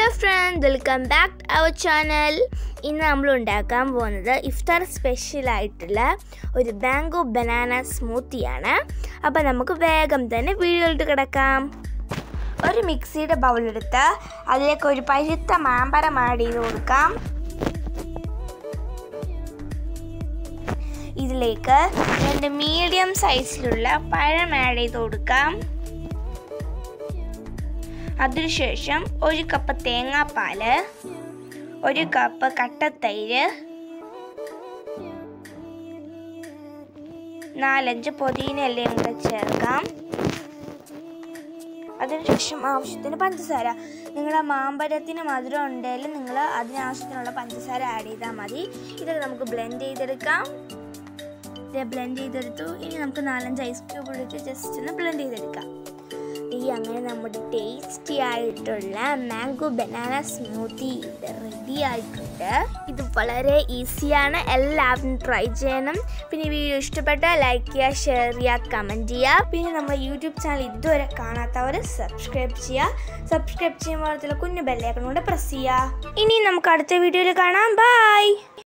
hello friend welcome back to our channel ഇന്ന് നമ്മൾ ഉണ്ടാക്കാൻ പോകുന്നത് ഇഫ്താർ സ്പെഷ്യൽ ആയിട്ടുള്ള ഒരു ബാങ്കോ ബനാന സ്മൂത്തിയാണ് അപ്പോൾ നമുക്ക് വേഗം തന്നെ വീഡിയോയിലോട്ട് കിടക്കാം ഒരു മിക്സിയുടെ ബൗളെടുത്ത് അതിലേക്ക് ഒരു പഴുത്ത മാമ്പരം ആഡ് ചെയ്ത് കൊടുക്കാം ഇതിലേക്ക് രണ്ട് മീഡിയം സൈസിലുള്ള പഴം ആഡ് ചെയ്ത് കൊടുക്കാം അതിനുശേഷം ഒരു കപ്പ് തേങ്ങാപ്പാല് ഒരു കപ്പ് കട്ടത്തൈര് നാലഞ്ച് പൊതിന എല്ലാം കൂടെ ചേർക്കാം അതിനുശേഷം ആവശ്യത്തിന് പഞ്ചസാര നിങ്ങളുടെ മാമ്പഴത്തിന് മധുരം ഉണ്ടെങ്കിൽ നിങ്ങൾ അതിനാവശ്യത്തിനുള്ള പഞ്ചസാര ആഡ് ചെയ്താൽ മതി ഇത് നമുക്ക് ബ്ലെൻഡ് ചെയ്തെടുക്കാം ഇത് ബ്ലെൻഡ് ചെയ്തെടുത്തു ഇനി നമുക്ക് നാലഞ്ച് ഐസ് ക്യൂബ് ഇട്ടിട്ട് ജസ്റ്റ് ഒന്ന് ബ്ലെൻഡ് ചെയ്തെടുക്കാം ഈ അങ്ങനെ നമ്മുടെ ടേസ്റ്റി ആയിട്ടുള്ള മാംഗോ ബനാന സ്മൂത്തി ഇവിടെ റെഡി ആയിട്ടുണ്ട് ഇത് വളരെ ഈസിയാണ് എല്ലാവരും ട്രൈ ചെയ്യണം പിന്നെ വീഡിയോ ഇഷ്ടപ്പെട്ടാൽ ലൈക്ക് ചെയ്യുക ഷെയർ ചെയ്യുക കമൻറ്റ് ചെയ്യുക പിന്നെ നമ്മുടെ യൂട്യൂബ് ചാനൽ ഇതുവരെ കാണാത്തവർ സബ്സ്ക്രൈബ് ചെയ്യുക സബ്സ്ക്രൈബ് ചെയ്യുമ്പോൾ കുഞ്ഞു ബെല്ലൈക്കൺ കൂടെ പ്രസ് ചെയ്യുക ഇനി നമുക്ക് അടുത്ത വീഡിയോയിൽ കാണാം ബൈ